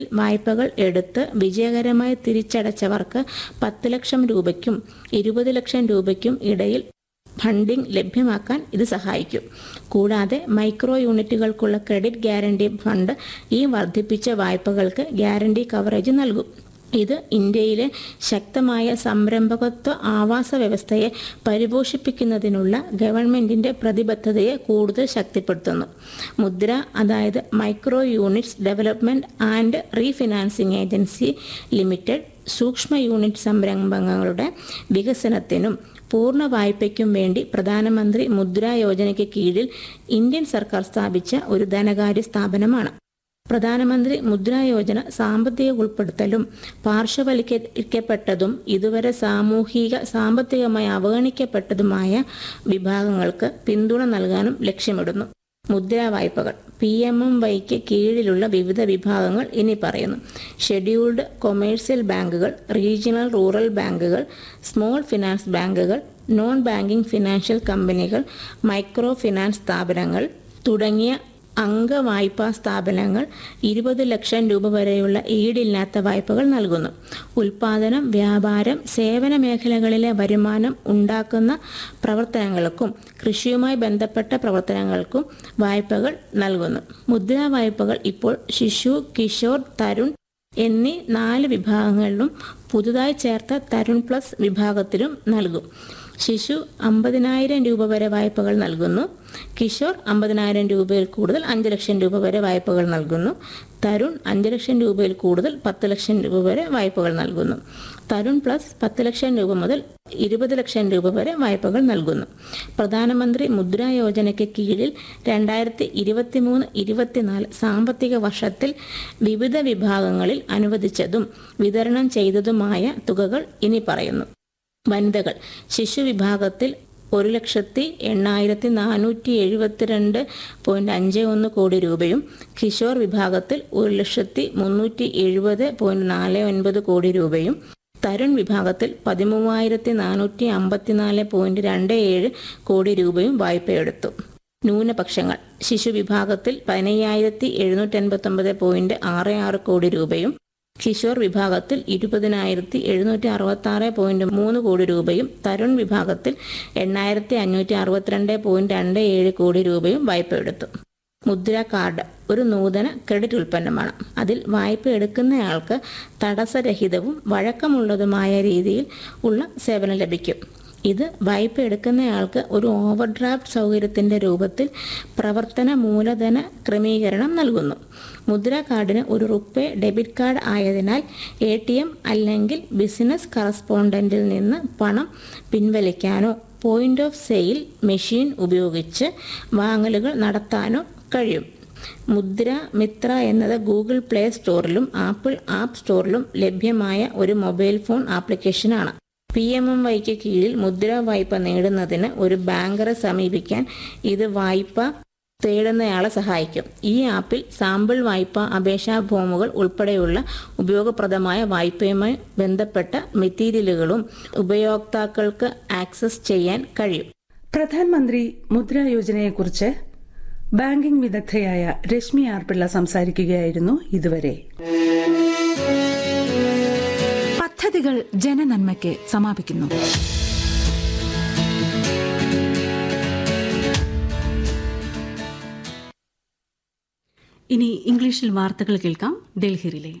വായ്പകൾ എടുത്ത് വിജയകരമായി തിരിച്ചടച്ചവർക്ക് പത്ത് ലക്ഷം രൂപയ്ക്കും ഇരുപത് ലക്ഷം രൂപയ്ക്കും ഇടയിൽ ഫണ്ടിംഗ് ലഭ്യമാക്കാൻ ഇത് സഹായിക്കും കൂടാതെ മൈക്രോ യൂണിറ്റുകൾക്കുള്ള ക്രെഡിറ്റ് ഗ്യാരണ്ടി ഫണ്ട് ഈ വർദ്ധിപ്പിച്ച വായ്പകൾക്ക് ഗ്യാരണ്ടി കവറേജ് നൽകും ഇത് ഇന്ത്യയിലെ ശക്തമായ സംരംഭകത്വ ആവാസ വ്യവസ്ഥയെ പരിപോഷിപ്പിക്കുന്നതിനുള്ള ഗവൺമെന്റിന്റെ പ്രതിബദ്ധതയെ കൂടുതൽ ശക്തിപ്പെടുത്തുന്നു മുദ്ര അതായത് micro units development and refinancing agency limited സൂക്ഷ്മ യൂണിറ്റ് സംരംഭങ്ങളുടെ വികസനത്തിനും പൂർണ്ണ വായ്പയ്ക്കും വേണ്ടി പ്രധാനമന്ത്രി മുദ്രാ യോജനയ്ക്ക് കീഴിൽ ഇന്ത്യൻ സർക്കാർ സ്ഥാപിച്ച ഒരു ധനകാര്യ സ്ഥാപനമാണ് പ്രധാനമന്ത്രി മുദ്രാ യോജന സാമ്പത്തിക ഉൾപ്പെടുത്തലും പാർശ്വവൽക്കരിക്കപ്പെട്ടതും ഇതുവരെ സാമൂഹിക സാമ്പത്തികമായി അവഗണിക്കപ്പെട്ടതുമായ വിഭാഗങ്ങൾക്ക് പിന്തുണ നൽകാനും ലക്ഷ്യമിടുന്നു മുദ്രാ വായ്പകൾ പി എം എം വൈക്ക് കീഴിലുള്ള വിവിധ വിഭാഗങ്ങൾ ഇനി പറയുന്നു ഷെഡ്യൂൾഡ് കൊമേഴ്സ്യൽ ബാങ്കുകൾ റീജിയണൽ റൂറൽ ബാങ്കുകൾ സ്മോൾ ഫിനാൻസ് ബാങ്കുകൾ നോൺ ബാങ്കിംഗ് ഫിനാൻഷ്യൽ കമ്പനികൾ മൈക്രോ ഫിനാൻസ് സ്ഥാപനങ്ങൾ തുടങ്ങിയ അംഗവായ്പാ സ്ഥാപനങ്ങൾ ഇരുപത് ലക്ഷം രൂപ വരെയുള്ള ഈടില്ലാത്ത വായ്പകൾ നൽകുന്നു ഉൽപാദനം വ്യാപാരം സേവന മേഖലകളിലെ വരുമാനം ഉണ്ടാക്കുന്ന പ്രവർത്തനങ്ങൾക്കും കൃഷിയുമായി ബന്ധപ്പെട്ട പ്രവർത്തനങ്ങൾക്കും വായ്പകൾ നൽകുന്നു മുദ്രാ വായ്പകൾ ഇപ്പോൾ ശിശു കിഷോർ തരുൺ എന്നീ നാല് വിഭാഗങ്ങളിലും പുതുതായി ചേർത്ത തരുൺ പ്ലസ് വിഭാഗത്തിലും നൽകും ശിശു അമ്പതിനായിരം രൂപ വരെ വായ്പകൾ നൽകുന്നു കിഷോർ അമ്പതിനായിരം രൂപയിൽ കൂടുതൽ അഞ്ച് ലക്ഷം രൂപ വരെ വായ്പകൾ നൽകുന്നു തരുൺ അഞ്ച് ലക്ഷം രൂപയിൽ കൂടുതൽ പത്ത് ലക്ഷം രൂപ വരെ വായ്പകൾ നൽകുന്നു തരുൺ പ്ലസ് പത്ത് ലക്ഷം രൂപ മുതൽ ഇരുപത് ലക്ഷം രൂപ വരെ വായ്പകൾ നൽകുന്നു പ്രധാനമന്ത്രി മുദ്രാ യോജനയ്ക്ക് കീഴിൽ രണ്ടായിരത്തി ഇരുപത്തി മൂന്ന് ഇരുപത്തിനാല് സാമ്പത്തിക വർഷത്തിൽ വിവിധ വിഭാഗങ്ങളിൽ അനുവദിച്ചതും വിതരണം ചെയ്തതുമായ തുകകൾ ഇനി പറയുന്നു വനിതകൾ ശിശു വിഭാഗത്തിൽ ഒരു ലക്ഷത്തി എണ്ണായിരത്തി നാനൂറ്റി എഴുപത്തിരണ്ട് പോയിന്റ് അഞ്ച് ഒന്ന് കോടി രൂപയും കിഷോർ വിഭാഗത്തിൽ ഒരു ലക്ഷത്തി മുന്നൂറ്റി എഴുപത് പോയിന്റ് നാല് ഒൻപത് കോടി രൂപയും തരുൺ വിഭാഗത്തിൽ പതിമൂവായിരത്തി നാനൂറ്റി അമ്പത്തിനാല് പോയിന്റ് രണ്ട് ഏഴ് കോടി രൂപയും വായ്പയെടുത്തു ന്യൂനപക്ഷങ്ങൾ ശിശു വിഭാഗത്തിൽ പതിനയ്യായിരത്തി എഴുന്നൂറ്റി അൻപത്തൊമ്പത് പോയിന്റ് ആറ് ആറ് കോടി രൂപയും കിഷോർ വിഭാഗത്തിൽ ഇരുപതിനായിരത്തി എഴുന്നൂറ്റി അറുപത്തി ആറ് പോയിന്റ് മൂന്ന് കോടി രൂപയും തരുൺ വിഭാഗത്തിൽ എണ്ണായിരത്തി അഞ്ഞൂറ്റി അറുപത്തിരണ്ട് പോയിന്റ് രണ്ട് ഏഴ് കോടി രൂപയും വായ്പയെടുത്തു മുദ്ര കാർഡ് ഒരു നൂതന ക്രെഡിറ്റ് ഉൽപ്പന്നമാണ് അതിൽ വായ്പ എടുക്കുന്നയാൾക്ക് തടസ്സരഹിതവും വഴക്കമുള്ളതുമായ രീതിയിൽ ഉള്ള സേവനം ലഭിക്കും ഇത് വായ്പ എടുക്കുന്നയാൾക്ക് ഒരു ഓവർഡ്രാഫ്റ്റ് സൗകര്യത്തിന്റെ രൂപത്തിൽ പ്രവർത്തന മൂലധന ക്രമീകരണം നൽകുന്നു മുദ്ര കാർഡിന് ഒരു റുപ്പേ ഡെബിറ്റ് കാർഡ് ആയതിനാൽ എ ടി എം അല്ലെങ്കിൽ ബിസിനസ് കറസ്പോണ്ടന്റിൽ നിന്ന് പണം പിൻവലിക്കാനോ പോയിന്റ് ഓഫ് സെയിൽ മെഷീൻ ഉപയോഗിച്ച് വാങ്ങലുകൾ നടത്താനോ കഴിയും മുദ്ര മിത്ര എന്നത് ഗൂഗിൾ പ്ലേ സ്റ്റോറിലും ആപ്പിൾ ആപ്പ് സ്റ്റോറിലും ലഭ്യമായ ഒരു മൊബൈൽ ഫോൺ ആപ്ലിക്കേഷനാണ് പി എം എം വൈക്ക് കീഴിൽ മുദ്ര വായ്പ നേടുന്നതിന് ഒരു ബാങ്കറെ സമീപിക്കാൻ ഇത് വായ്പ തേടുന്നയാളെ സഹായിക്കും ഈ ആപ്പിൽ സാമ്പിൾ വായ്പ അപേക്ഷാ ഫോമുകൾ ഉൾപ്പെടെയുള്ള ഉപയോഗപ്രദമായ വായ്പയുമായി ബന്ധപ്പെട്ട മെറ്റീരിയലുകളും ഉപയോക്താക്കൾക്ക് ആക്സസ് ചെയ്യാൻ കഴിയും പ്രധാനമന്ത്രി മുദ്രാ യോജനയെക്കുറിച്ച് ബാങ്കിംഗ് വിദഗ്ധയായ രശ്മി ആർ പിള്ള സംസാരിക്കുകയായിരുന്നു ഇതുവരെ പദ്ധതികൾ ജനനന്മയ്ക്ക് സമാപിക്കുന്നു ഇനി ഇംഗ്ലീഷിൽ വാർത്തകൾ കേൾക്കാം ഡൽഹിയിലെ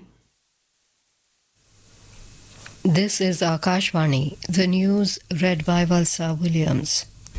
This is Akashvani, the news read by Valsa Williams.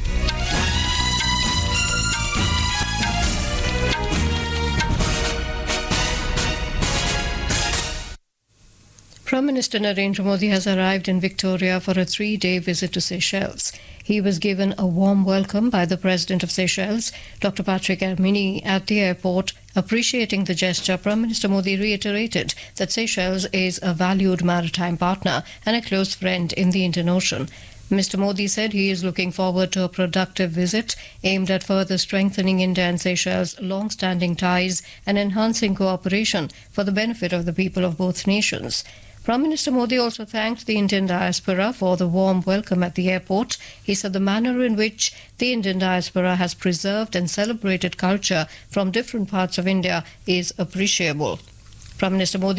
Prime Minister Narendra Modi has arrived in Victoria for a three day visit to Seychelles. He was given a warm welcome by the President of Seychelles, Dr. Patrick Ermini, at the airport. Appreciating the gesture, Prime Minister Modi reiterated that Seychelles is a valued maritime partner and a close friend in the Indian Ocean. Mr. Modi said he is looking forward to a productive visit aimed at further strengthening India and Seychelles' long standing ties and enhancing cooperation for the benefit of the people of both nations. Prime Minister Modi also thanked the Indian diaspora for the warm welcome at the airport. He said the manner in which the Indian diaspora has preserved and celebrated culture from different parts of India is appreciable. Prime Minister Modi